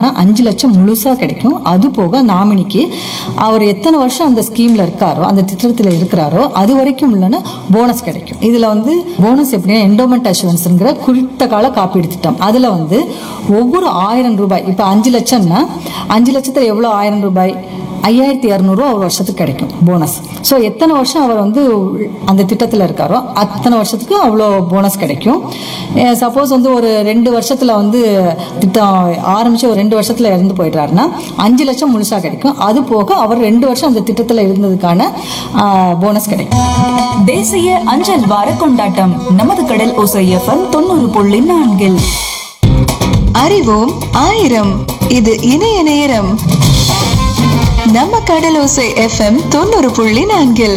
இருக்காருன்னா அஞ்சு லட்சம் முழுசா கிடைக்கும் அது போக நாமினிக்கு அவர் எத்தனை வருஷம் அந்த ஸ்கீம்ல இருக்காரோ அந்த திட்டத்தில் இருக்கிறாரோ அது வரைக்கும் இல்லைன்னா போனஸ் கிடைக்கும் இதுல வந்து போனஸ் எப்படின்னா என்டோமெண்ட் அஷூரன்ஸ்ங்கிற குறித்த கால காப்பீடு திட்டம் அதுல வந்து ஒவ்வொரு ஆயிரம் ரூபாய் இப்போ அஞ்சு லட்சம்னா அஞ்சு லட்சத்துல எவ்வளோ ஆயிரம் ரூபாய் ஐயாயிரத்தி இரநூறுவா ஒரு வருஷத்துக்கு கிடைக்கும் போனஸ் ஸோ எத்தனை வருஷம் அவர் வந்து அந்த திட்டத்தில் இருக்காரோ அத்தனை வருஷத்துக்கு அவ்வளோ போனஸ் கிடைக்கும் சப்போஸ் வந்து ஒரு ரெண்டு வருஷத்தில் வந்து திட்டம் ஆரம்பித்து ஒரு ரெண்டு வருஷத்தில் இறந்து போயிடுறாருன்னா அஞ்சு லட்சம் முழுசாக கிடைக்கும் அது போக அவர் ரெண்டு வருஷம் அந்த திட்டத்தில் இருந்ததுக்கான போனஸ் கிடைக்கும் தேசிய அஞ்சல் வார கொண்டாட்டம் நமது கடல் ஓசை எஃப்எம் தொண்ணூறு புள்ளி நான்கில் அறிவோம் ஆயிரம் இது இணைய நேரம் நம்ம கடலோசை எஃப்எம் தொண்ணூறு புள்ளி நான்கில்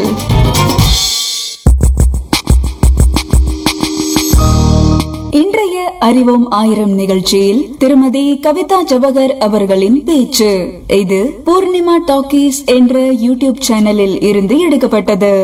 இன்றைய அறிவோம் ஆயிரம் நிகழ்ச்சியில் திருமதி கவிதா ஜவஹர் அவர்களின் பேச்சு இது பூர்ணிமா டாக்கீஸ் என்ற யூடியூப் சேனலில் இருந்து எடுக்கப்பட்டது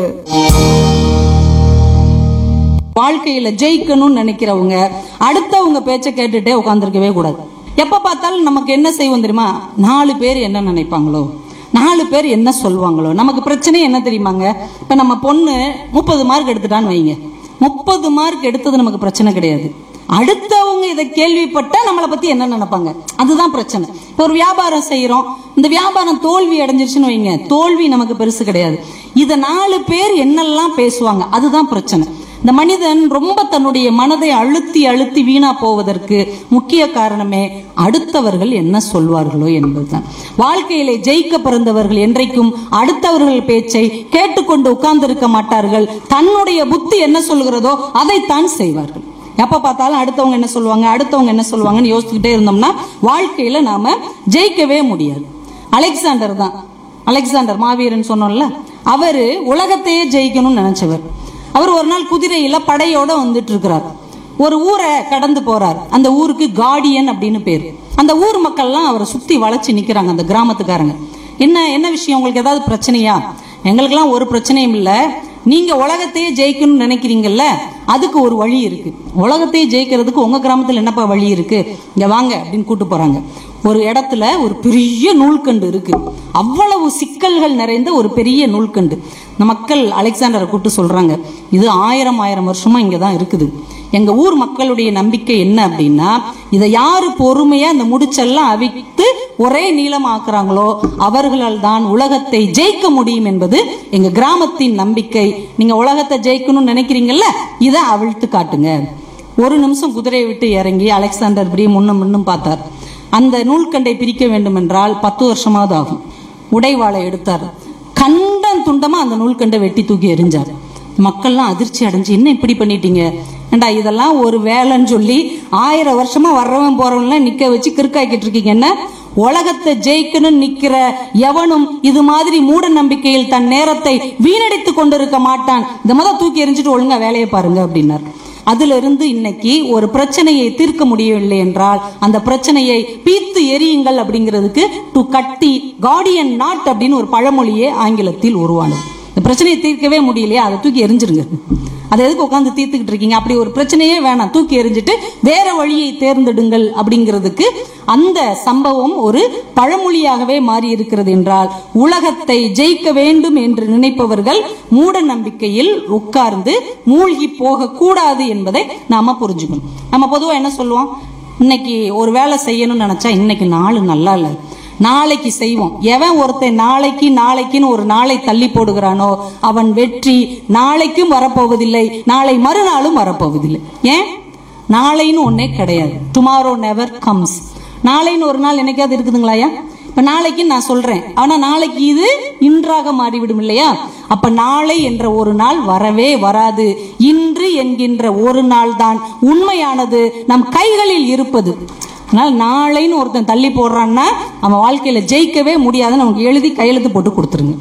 வாழ்க்கையில ஜெயிக்கணும்னு நினைக்கிறவங்க அடுத்தவங்க பேச்ச கேட்டுட்டே உட்காந்துருக்கவே கூடாது எப்ப பார்த்தாலும் நமக்கு என்ன செய்வோம் தெரியுமா நாலு பேர் என்ன நினைப்பாங்களோ நாலு பேர் என்ன சொல்லுவாங்களோ நமக்கு பிரச்சனை என்ன தெரியுமாங்க இப்ப நம்ம பொண்ணு முப்பது மார்க் எடுத்துட்டான்னு வைங்க முப்பது மார்க் எடுத்தது நமக்கு பிரச்சனை கிடையாது அடுத்தவங்க இதை கேள்விப்பட்டா நம்மளை பத்தி என்ன நினைப்பாங்க அதுதான் பிரச்சனை இப்போ ஒரு வியாபாரம் செய்யறோம் இந்த வியாபாரம் தோல்வி அடைஞ்சிருச்சுன்னு வைங்க தோல்வி நமக்கு பெருசு கிடையாது இத நாலு பேர் என்னெல்லாம் பேசுவாங்க அதுதான் பிரச்சனை இந்த மனிதன் ரொம்ப தன்னுடைய மனதை அழுத்தி அழுத்தி வீணா போவதற்கு முக்கிய காரணமே அடுத்தவர்கள் என்ன சொல்வார்களோ என்பதுதான் வாழ்க்கையிலே ஜெயிக்க பிறந்தவர்கள் என்றைக்கும் அடுத்தவர்கள் பேச்சை கேட்டுக்கொண்டு உட்கார்ந்திருக்க மாட்டார்கள் தன்னுடைய புத்தி என்ன சொல்கிறதோ அதைத்தான் செய்வார்கள் எப்ப பார்த்தாலும் அடுத்தவங்க என்ன சொல்லுவாங்க அடுத்தவங்க என்ன சொல்லுவாங்கன்னு யோசிச்சுக்கிட்டே இருந்தோம்னா வாழ்க்கையில நாம ஜெயிக்கவே முடியாது அலெக்சாண்டர் தான் அலெக்சாண்டர் மாவீரன் சொன்னோம்ல அவரு உலகத்தையே ஜெயிக்கணும்னு நினைச்சவர் அவர் ஒரு நாள் குதிரையில படையோட வந்துட்டு இருக்கிறார் ஒரு ஊரை கடந்து போறார் அந்த ஊருக்கு கார்டியன் அப்படின்னு பேரு அந்த ஊர் மக்கள்லாம் அவரை சுத்தி வளைச்சு நிக்கிறாங்க அந்த கிராமத்துக்காரங்க என்ன என்ன விஷயம் உங்களுக்கு ஏதாவது பிரச்சனையா எங்களுக்கெல்லாம் ஒரு பிரச்சனையும் இல்ல நீங்க உலகத்தையே ஜெயிக்கணும்னு நினைக்கிறீங்கல்ல அதுக்கு ஒரு வழி இருக்கு உலகத்தையே ஜெயிக்கிறதுக்கு உங்க கிராமத்துல என்னப்பா வழி இருக்கு இங்க வாங்க அப்படின்னு கூட்டு போறாங்க ஒரு இடத்துல ஒரு பெரிய நூல்கண்டு இருக்கு அவ்வளவு சிக்கல்கள் நிறைந்த ஒரு பெரிய நூல்கண்டு இந்த மக்கள் அலெக்சாண்டரை கூப்பிட்டு சொல்றாங்க இது ஆயிரம் ஆயிரம் வருஷமா இங்க தான் இருக்குது எங்க ஊர் மக்களுடைய நம்பிக்கை என்ன அப்படின்னா இதை யாரு பொறுமையா இந்த முடிச்செல்லாம் அவித்து ஒரே நீளமாக்குறாங்களோ அவர்களால் தான் உலகத்தை ஜெயிக்க முடியும் என்பது எங்க கிராமத்தின் நம்பிக்கை நீங்க உலகத்தை ஜெயிக்கணும்னு நினைக்கிறீங்கல்ல இதை அவிழ்த்து காட்டுங்க ஒரு நிமிஷம் குதிரையை விட்டு இறங்கி அலெக்சாண்டர் இப்படியே முன்னும் முன்னும் பார்த்தார் அந்த நூல்கண்டை பிரிக்க வேண்டும் என்றால் பத்து வருஷமாவது ஆகும் உடைவாளை எடுத்தார் கண்டம் துண்டமா அந்த நூல்கண்டை வெட்டி தூக்கி எறிஞ்சார் மக்கள்லாம் அதிர்ச்சி அடைஞ்சு என்ன இப்படி பண்ணிட்டீங்க ஏண்டா இதெல்லாம் ஒரு வேலைன்னு சொல்லி ஆயிரம் வருஷமா வர்றவன் போறவன்லாம் நிக்க வச்சு கிறுக்காக்கிட்டு இருக்கீங்க என்ன உலகத்தை ஜெயிக்கணும்னு நிக்கிற எவனும் இது மாதிரி மூட நம்பிக்கையில் தன் நேரத்தை வீணடித்து கொண்டிருக்க மாட்டான் இந்த முத தூக்கி எறிஞ்சிட்டு ஒழுங்கா வேலையை பாருங்க அப்படின்னார் அதுல இருந்து இன்னைக்கு ஒரு பிரச்சனையை தீர்க்க முடியவில்லை என்றால் அந்த பிரச்சனையை பீத்து எரியுங்கள் அப்படிங்கிறதுக்கு டு கட்டி கார்டியன் நாட் அப்படின்னு ஒரு பழமொழியே ஆங்கிலத்தில் உருவானது இந்த பிரச்சனையை தீர்க்கவே முடியலையா அதை தூக்கி எரிஞ்சிருங்க அதை எதுக்கு உட்காந்து தீர்த்துக்கிட்டு இருக்கீங்க அப்படி ஒரு பிரச்சனையே வேணாம் தூக்கி எறிஞ்சிட்டு வேற வழியை தேர்ந்தெடுங்கள் அப்படிங்கிறதுக்கு அந்த சம்பவம் ஒரு பழமொழியாகவே மாறி இருக்கிறது என்றால் உலகத்தை ஜெயிக்க வேண்டும் என்று நினைப்பவர்கள் மூட நம்பிக்கையில் உட்கார்ந்து மூழ்கி போக கூடாது என்பதை நாம புரிஞ்சுக்கணும் நம்ம பொதுவா என்ன சொல்லுவோம் இன்னைக்கு ஒரு வேலை செய்யணும்னு நினைச்சா இன்னைக்கு நாள் நல்லா இல்லை நாளைக்கு செய்வோம் எவன் ஒருத்தன் நாளைக்கு நாளைக்குன்னு ஒரு நாளை தள்ளி போடுகிறானோ அவன் வெற்றி நாளைக்கும் வரப்போவதில்லை நாளை மறுநாளும் வரப்போவதில்லை ஏன் நாளைன்னு ஒன்னே கிடையாது டுமாரோ நெவர் கம்ஸ் நாளைன்னு ஒரு நாள் என்னைக்காவது இருக்குதுங்களாயா இப்ப நாளைக்கு நான் சொல்றேன் ஆனா நாளைக்கு இது இன்றாக மாறிவிடும் இல்லையா அப்ப நாளை என்ற ஒரு நாள் வரவே வராது இன்று என்கின்ற ஒரு நாள் தான் உண்மையானது நம் கைகளில் இருப்பது அதனால நாளைன்னு ஒருத்தன் தள்ளி போடுறான்னா அவன் வாழ்க்கையில ஜெயிக்கவே முடியாதுன்னு நமக்கு எழுதி கையெழுத்து போட்டு கொடுத்துருங்க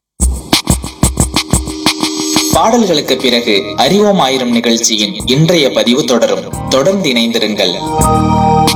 பாடல்களுக்கு பிறகு அறிவோம் ஆயிரம் நிகழ்ச்சியின் இன்றைய பதிவு தொடரும் தொடர்ந்து இணைந்திருங்கள்